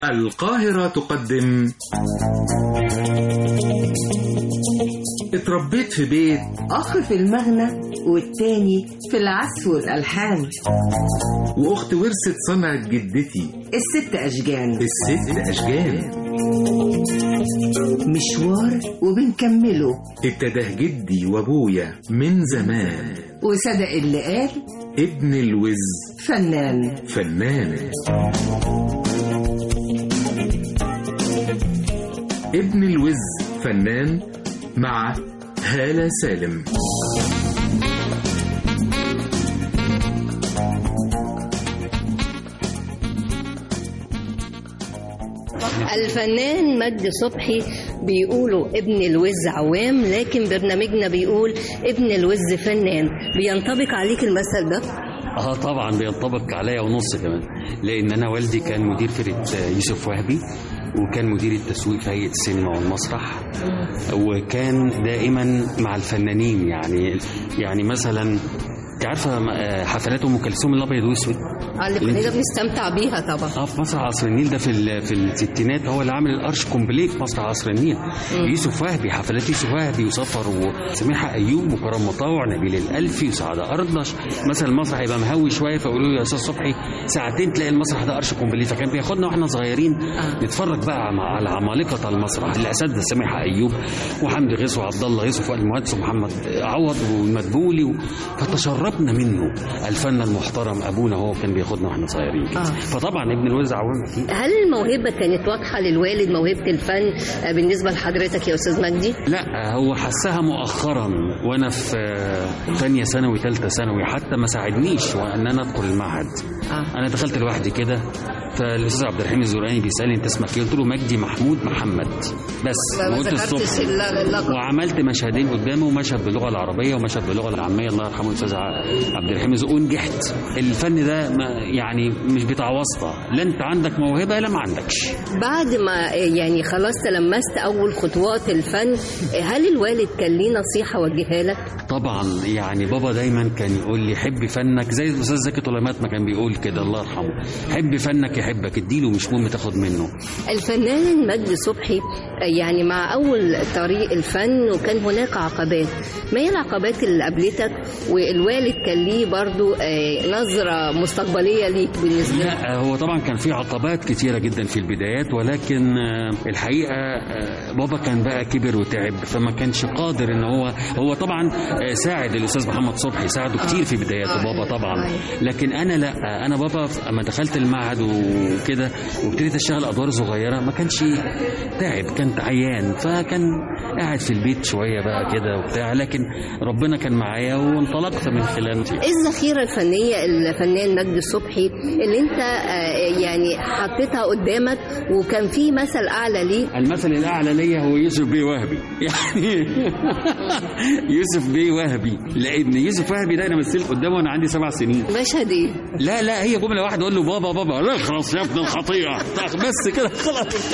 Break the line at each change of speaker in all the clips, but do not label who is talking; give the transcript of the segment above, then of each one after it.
القاهرة تقدم اتربيت في بيت
أخ في المغنى والتاني في العزف والألحان
وأخت ورثت صنعة جدتي
الست أشجان
الست أشجان
مشوار وبنكمله
ابتداه جدي وأبويا من زمان
وصدق اللي قال
ابن الوز
فنان
فنان ابن الوز فنان مع هالة سالم
الفنان مجد صبحي بيقولوا ابن الوز عوام لكن برنامجنا بيقول ابن الوز فنان بينطبق عليك المثل ده
اه طبعا بينطبق عليا ونص كمان لان انا والدي كان مدير فرقه يوسف وهبي وكان مدير التسويق في هيئه السينما والمسرح وكان دائما مع الفنانين يعني يعني مثلا انت عارفه آه، حفلات ام كلثوم الابيض واسود
اللي كلنا بنستمتع بيها طبعا
اه في مسرح عصر النيل ده في ال- في الستينات هو اللي عامل الارش كومبليه في مسرح عصر النيل يوسف وهبي حفلات يوسف وهبي وسفر وسميحه ايوب وكرم مطاوع نبيل الالفي وسعاده اردش مثلا المسرح يبقى مهوي شويه فيقولوا له يا استاذ صبحي ساعتين تلاقي المسرح ده ارش كومبليه فكان بياخدنا واحنا صغيرين
آه.
نتفرج بقى على على عمالقه المسرح الاساتذه سميحه ايوب وحمدي غيث وعبد الله يوسف والمهندس ومحمد عوض والمدبولي و... فتشربنا منه الفن المحترم ابونا هو كان بياخدنا واحنا صغيرين كده.
آه.
فطبعا ابن الوز عوام اكيد
هل الموهبة كانت واضحة للوالد موهبة الفن آه، بالنسبة لحضرتك يا أستاذ مجدي؟
لا هو حسها مؤخرا وانا في ثانيه ثانوي ثالثه ثانوي حتى ما ساعدنيش وان انا ادخل المعهد
آه.
انا دخلت لوحدي كده فالاستاذ عبد الرحيم الزرقاني بيسالني انت اسمك ايه قلت له مجدي محمود محمد بس
ما
وقلت
ذكرتش
الصبح
الل- اللقب
وعملت مشهدين قدامه ومشهد باللغه العربيه ومشهد باللغه العاميه الله يرحمه الاستاذ عبد الرحيم الزرقاني ونجحت الفن ده ما يعني مش بتاع واسطه لا انت عندك موهبه لا ما عندكش
بعد ما آه، يعني خلاص تلمست أول خطوات الفن آه، هل الوالد كان ليه نصيحة وجهها لك؟
طبعا يعني بابا دايما كان يقول لي حب فنك زي الاستاذ زكي طليمات ما كان بيقول كده الله يرحمه حب فنك يحبك اديله مش مهم تاخد منه
الفنان مجدي صبحي آه، يعني مع أول طريق الفن وكان هناك عقبات ما هي العقبات اللي قابلتك والوالد كان ليه برضو آه، نظرة مستقبلية ليك بالنسبة لك؟
لا هو طبعا كان في عقبات كتيرة جدا في البدايات ولكن آه، الحقيقة آه، بابا كان بقى كبر وتعب فما كانش قادر ان هو هو طبعا آه، ساعد الاستاذ محمد صبحي ساعده كتير في بداياته بابا طبعا لكن انا لا انا بابا اما دخلت المعهد وكده وابتديت اشتغل ادوار صغيرة ما كانش تعب كان عيان فكان قاعد في البيت شوية بقى كده وبتاع لكن ربنا كان معايا وانطلقت من خلاله
ايه الذخيرة الفنية الفنان مجدي الصبحي اللي انت آه، يعني حطيتها قدامك وكان في مثل اعلى ليه
المثل الاعلى ليا هو يوسف بيه وهبي يعني يوسف بيه وهبي لان يوسف وهبي ده انا مثلت قدامه وانا عندي سبع سنين
مشهد ايه
لا لا هي جمله واحده اقول له بابا بابا لا خلاص يا ابن الخطيئه بس كده خلاص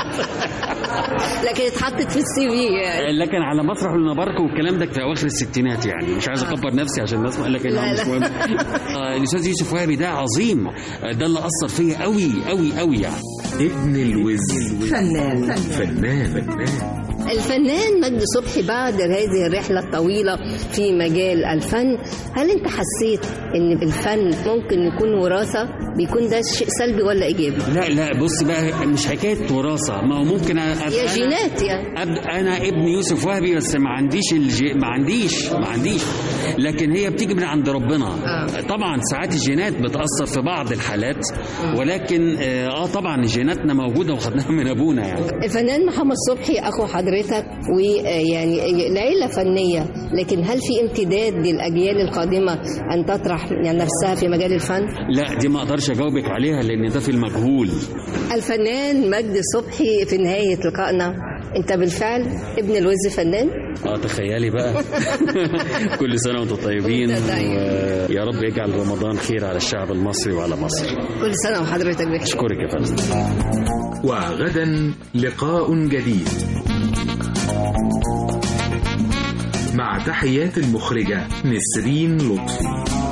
لكن اتحطت في السي في يعني.
لكن على مسرح النبارك والكلام ده في اواخر الستينات يعني مش عايز اكبر نفسي عشان الناس لكن
لا،
مش
لا.
مهم آه، الاستاذ يوسف وهبي ده عظيم آه، ده اللي اثر فيا قوي قوي قوي يعني
ابن الوز
فنان
فنان فنان
الفنان مجدي صبحي بعد هذه الرحلة الطويلة في مجال الفن هل انت حسيت ان الفن ممكن يكون وراثة بيكون ده شيء سلبي ولا ايجابي
لا لا بص بقى مش حكايه وراثه ما هو ممكن أبقى
يا
أنا-
جينات يعني
أب... انا ابن يوسف وهبي بس ما عنديش الجي... ما عنديش ما عنديش لكن هي بتيجي من عند ربنا
آه.
طبعا ساعات الجينات بتاثر في بعض الحالات ولكن اه آه، طبعا جيناتنا موجوده وخدناها من ابونا يعني
الفنان محمد صبحي اخو حضرتك ويعني العيله فنيه لكن هل في امتداد للاجيال القادمه ان تطرح يعني نفسها في مجال الفن؟
لا دي ما اقدرش اجاوبك عليها لان ده في المجهول
الفنان مجدي صبحي في نهايه لقائنا انت بالفعل ابن الوز فنان؟
اه تخيلي بقى كل سنه وانتم طيبين
وأنت طيب.
ويا رب يجعل رمضان خير على الشعب المصري وعلى مصر
كل سنه وحضرتك بخير
اشكرك يا فندم
وغدا لقاء جديد مع تحيات المخرجة نسرين لطفي